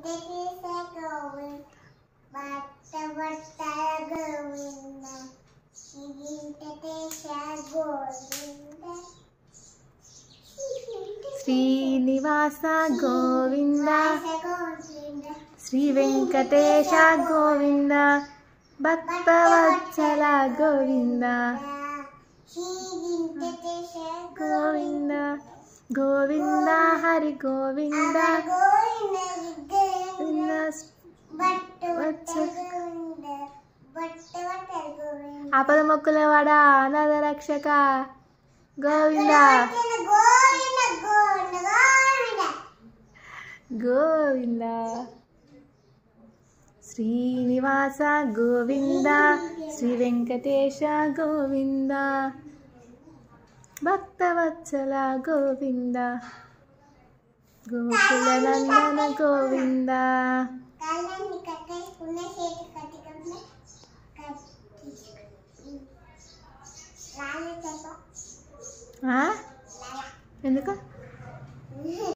వెంకటేశ గోవింద భట్ట భట్ట గోవింద శ్రీ వెంకటేశ గోవింద శ్రీనివాస గోవింద గోవింద శ్రీ వెంకటేశ గోవింద భక్తవత్సల గోవింద శ్రీ వెంకటేశ గోవింద గోవింద హరి గోవింద గోవింద గోవింద భట్ట భట్ట గోవింద భట్ట భట్ట గోవింద ఆపద మొక్కుల వాడ అనాథ రక్షక గోవింద గోవింద గోవింద గోవింద గోవింద శ్రీనివాస గోవింద శ్రీ వెంకటేశ గోవింద భక్తవత్సల గోవింద గోకుల నందన గోవింద కాళ్ళని కట్టేసుకున్న చేతి కట్టుకున్న కట్టి రాళ్ళు చెప్ప ఆ? ఎందుకు